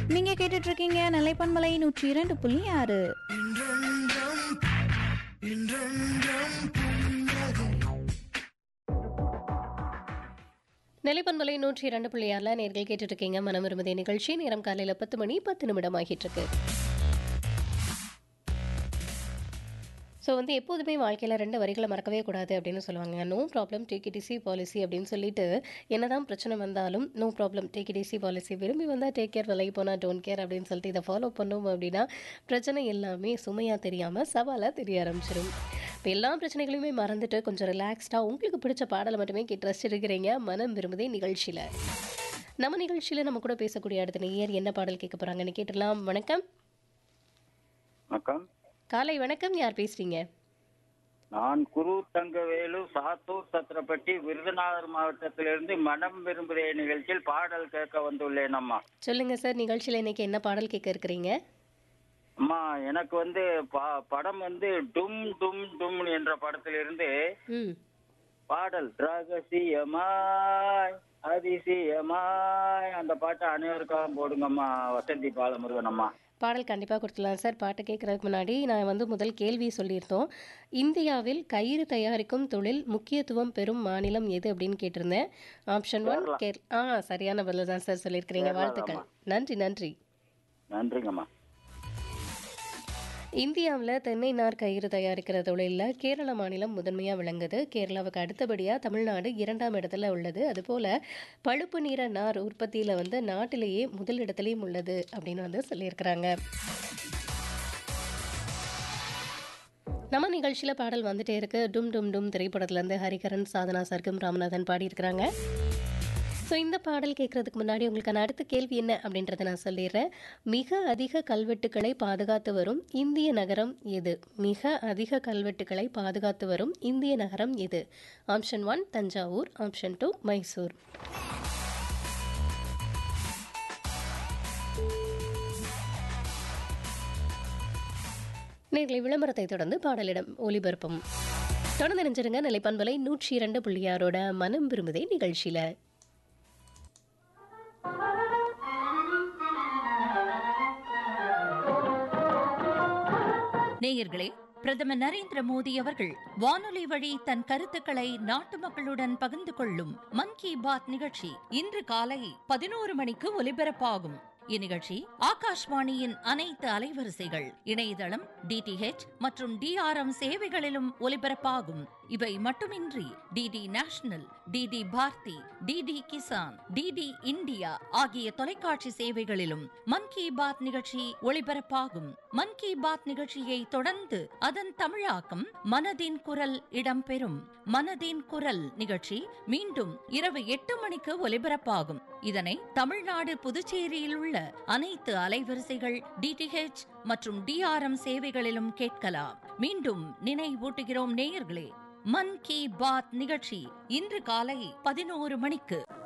நீங்க கேட்டுட்டு இருக்கீங்க நிலைப்பன்மலை நூற்றி இரண்டு புள்ளி ஆறு நிலைப்பண்பலை நூற்றி இரண்டு புள்ளி ஆறில் நேர்கள் கேட்டுட்டு இருக்கீங்க மனம் விரும்புதே நிகழ்ச்சி நேரம் காலையில் பத்து மணி பத்து நிமிடம் ஆகிட்டு இருக்கு ஸோ வந்து எப்போதுமே வாழ்க்கையில் ரெண்டு வரிகளை மறக்கவே கூடாது அப்படின்னு சொல்லுவாங்க no problem take it easy policy அப்படின்னு சொல்லிட்டு என்னதான் பிரச்சனை வந்தாலும் no problem take it easy policy விரும்பி வந்தால் டேக் கேர் விலகி போனால் டோன்ட் கேர் அப்படின்னு சொல்லிட்டு இதை ஃபாலோ பண்ணோம் அப்படின்னா பிரச்சனை எல்லாமே சுமையாக தெரியாமல் சவாலாக தெரிய ஆரம்பிச்சிடும் இப்போ எல்லா பிரச்சனைகளையுமே மறந்துட்டு கொஞ்சம் ரிலாக்ஸ்டாக உங்களுக்கு பிடிச்ச பாடலை மட்டுமே கேட்டு ரசிச்சிருக்கிறீங்க மனம் விரும்புதே நிகழ்ச்சியில் நம்ம நிகழ்ச்சியில் நம்ம கூட பேசக்கூடிய அடுத்த நேயர் என்ன பாடல் கேட்க போகிறாங்கன்னு கேட்டுடலாம் வணக்கம் வணக்கம் காலை வணக்கம் யார் பேசுறீங்க நான் குரு தங்கவேலு சாத்தூர் சத்திரப்பட்டி விருதுநகர் மாவட்டத்திலிருந்து மனம் விரும்புகிற நிகழ்ச்சியில் பாடல் கேட்க வந்துள்ளேன் அம்மா சொல்லுங்க சார் நிகழ்ச்சியில் இன்னைக்கு என்ன பாடல் கேட்க இருக்கிறீங்க அம்மா எனக்கு வந்து பா- படம் வந்து டும் டும் டும் என்ற படத்திலிருந்து ம் பாடல் ரகசியமாய் அதிசயமாய் அந்த பாட்டை அனைவருக்காக போடுங்கம்மா வசந்தி பாலமுருகன் அம்மா பாடல் கண்டிப்பாக கொடுத்துடலாம் சார் பாட்டு கேட்குறதுக்கு முன்னாடி நான் வந்து முதல் கேள்வி சொல்லியிருந்தோம் இந்தியாவில் கயிறு தயாரிக்கும் தொழில் முக்கியத்துவம் பெறும் மாநிலம் எது அப்படின்னு கேட்டிருந்தேன் ஆப்ஷன் ஒன் கேர் ஆ சரியான பதில் தான் சார் சொல்லியிருக்கிறீங்க வாழ்த்துக்கள் நன்றி நன்றி நன்றிங்கம்மா இந்தியாவில் தென்னை நார் கயிறு தயாரிக்கிற தொழிலில் கேரள மாநிலம் முதன்மையாக விளங்குது கேரளாவுக்கு அடுத்தபடியாக தமிழ்நாடு இரண்டாம் இடத்துல உள்ளது அதுபோல் பழுப்பு நிற நார் உற்பத்தியில் வந்து நாட்டிலேயே முதல் இடத்துலையும் உள்ளது அப்படின்னு வந்து சொல்லியிருக்கிறாங்க நம்ம நிகழ்ச்சியில் பாடல் வந்துட்டே இருக்கு டும் டும் டும் திரைப்படத்துலேருந்து ஹரிகரன் சாதனா சர்க்கம் ராமநாதன் பாடியிருக்கிறாங்க ஸோ இந்த பாடல் கேட்குறதுக்கு முன்னாடி உங்களுக்கான அடுத்த கேள்வி என்ன அப்படின்றத நான் சொல்லிடுறேன் மிக அதிக கல்வெட்டுக்களை பாதுகாத்து வரும் இந்திய நகரம் எது மிக அதிக கல்வெட்டுக்களை பாதுகாத்து வரும் இந்திய நகரம் எது option one Thanjavur option two Mysore நேர்களை விளம்பரத்தை தொடர்ந்து பாடலிடம் ஒலிபரப்பும் தொடர்ந்து நினைச்சிருங்க நிலைப்பண்பலை நூற்றி இரண்டு புள்ளியாரோட மனம் விரும்புதே நிகழ்ச்சியில நேயர்களே பிரதமர் நரேந்திர மோடி அவர்கள் வானொலி வழி தன் கருத்துக்களை நாட்டு மக்களுடன் பகிர்ந்து கொள்ளும் மன் கி பாத் நிகழ்ச்சி இன்று காலை பதினோரு மணிக்கு ஒலிபரப்பாகும் இந்நிகழ்ச்சி ஆகாஷ்வாணியின் அனைத்து அலைவரிசைகள் இணையதளம் டிடிஹெச் மற்றும் டிஆர்எம் சேவைகளிலும் ஒலிபரப்பாகும் இவை மட்டுமின்றி DD national DD Bharati DD Kisan DD India ஆகிய தொலைக்காட்சி சேவைகளிலும் மன் கி பாத் நிகழ்ச்சி ஒளிபரப்பாகும் மன் கி பாத் நிகழ்ச்சியை தொடர்ந்து அதன் தமிழாக்கம் மனதின் குரல் இடம்பெறும் மனதின் குரல் நிகழ்ச்சி மீண்டும் இரவு எட்டு மணிக்கு ஒலிபரப்பாகும் இதனை தமிழ்நாடு புதுச்சேரியில் உள்ள அனைத்து அலைவரிசைகள் டிடிஹெச் மற்றும் டிஆர்எம் சேவைகளிலும் கேட்கலாம் மீண்டும் நினைவூட்டுகிறோம் நேயர்களே மன் கி பாத் நிகழ்ச்சி இன்று காலை பதினோரு மணிக்கு